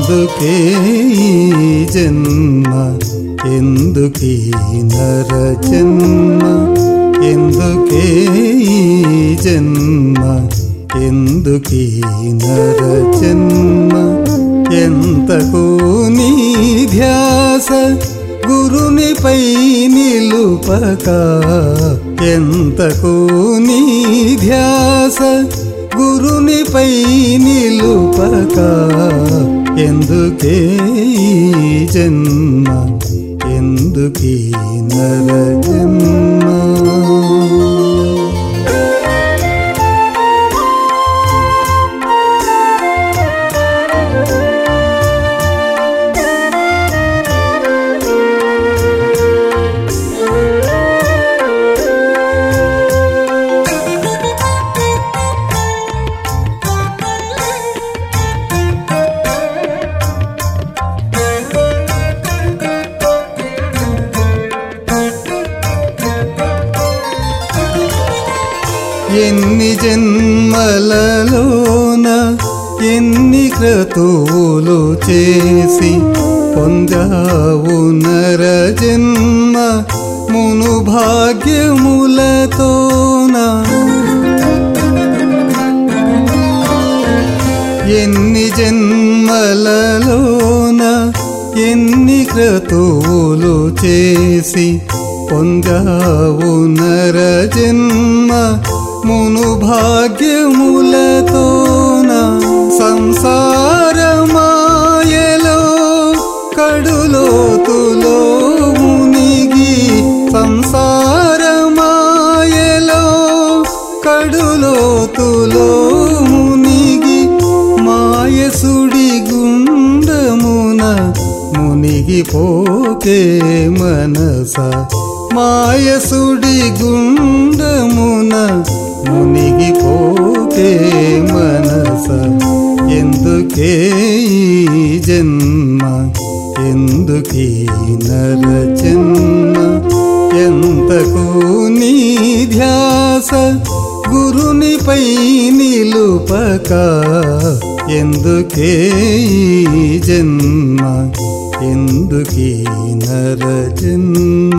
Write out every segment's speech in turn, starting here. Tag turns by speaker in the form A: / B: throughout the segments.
A: ఎందుకే ఈ జన్మ ఎందుకీ నర జన్మ ఎందుకే ఈ జన్మ ఎందుకీ నర జన్మ ఎంతకు నీ ధ్యాస గురునిపై నిలుపక ఎంతకు నీ ధ్యాస గురునిపై నిలుపక ఎందుకే ఈ జన్మ ఎందుకీ నర జన్మ ఎన్ని జన్మలలోన ఎన్ని క్రతువులు చేసి పొందావు నర జన్మ మును భాగ్యములతోన ఎన్ని జన్మలలోన ఎన్ని క్రతువులు చేసి పొందావు నర జన్మ మును భాగ్యములతోన సంసారమాయలో కడులోతులో మునిగి సంసారమాయలో కడులోతులో మునిగి మాయసుడి గుండమున మునిగిపోకే మనస మాయసుడి గుండమున మునిగిపోకే మనస ఎందుకే ఈ జన్మ ఎందుకీ నర జన్మ ఎంతకు నీ ధ్యాస గురునిపై నిలుపక ఎందుకే ఈ జన్మ ఎందుకీ నర జన్మ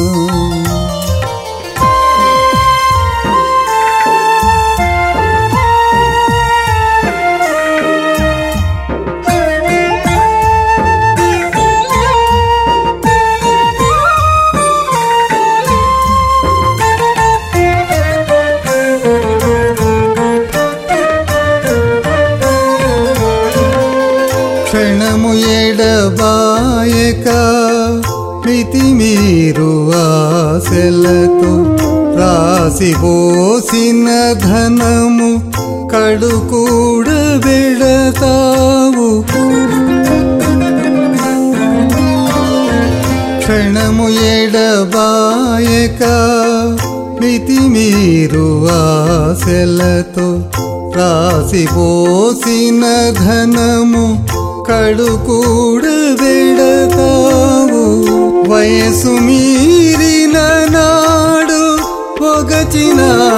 A: క్షణము ఎడబాయక మితిమీరు ఆశలతో రాసిపోసిన ధనము కడు కూడా వెడతావు క్షణము ఎడబాయక మితిమీరు ఆశలతో రాసిపోసిన ధనము కడు కూడా వెడతావు వయసు మీరిన నాడు పొగచిన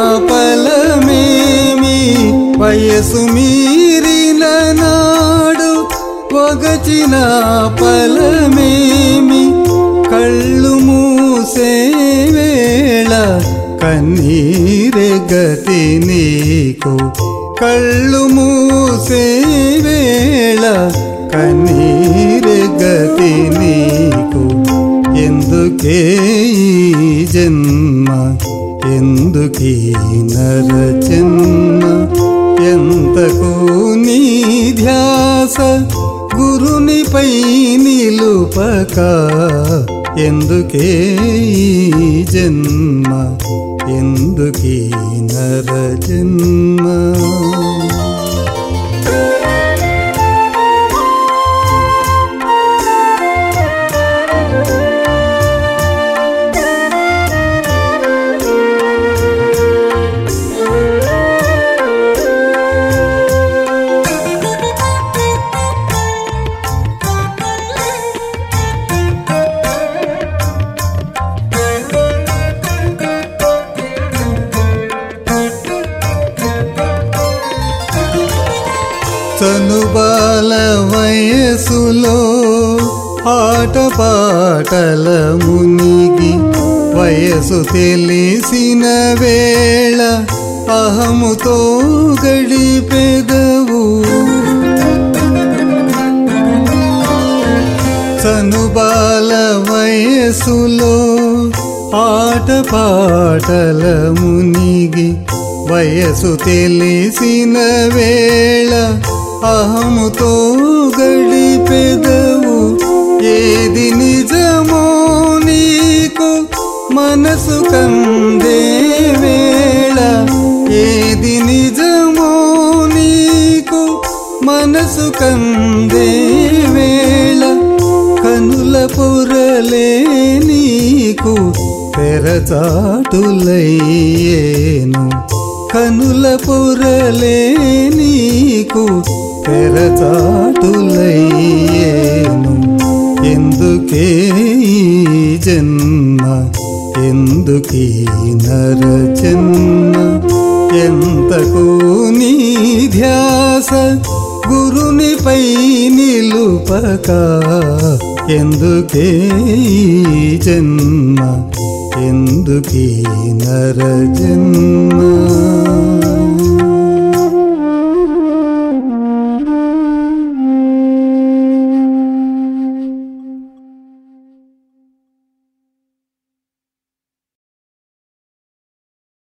A: ఫలమేమి వయసు మీరిన నాడు పొగచిన ఫలమేమి కళ్ళు మూసే వేళ కన్నీరే గతి నీకు కళ్ళు మూసే వేళ కన్నీరే గతి నీకు ఎందుకే ఈ జన్మ ఎందుకీ నర జన్మ ఎంతకు నీ ధ్యాస గురునిపై నిలుపక ఎందుకే ఈ జన్మ ఎందుకీ నర జన్మ చనుబాల వయసులో ఆటపాటల మునిగి వయసు తెలిసిన వేళ అహముతో గడిపెదవు చనుబాల వయసులో ఆటపాటల మునిగి వయసు తెలిసిన వేళ అహముతో గడిపెదవు ఏది నిజమో నీకు మనసు కందే వేళ ఏది నిజమో నీకు మనసు కందే వేళ కనుల పొరలే నీకు తెరచాటులయ్యేను కనుల పొరలే నీకు తెరచాటులయ్యేను ఎందుకే ఈ జన్మ ఎందుకీ నర జన్మ ఎంతకు నీ ధ్యాస గురునిపై నిలుపక ఎందుకే ఈ జన్మ ఎందుకీ నర జన్మ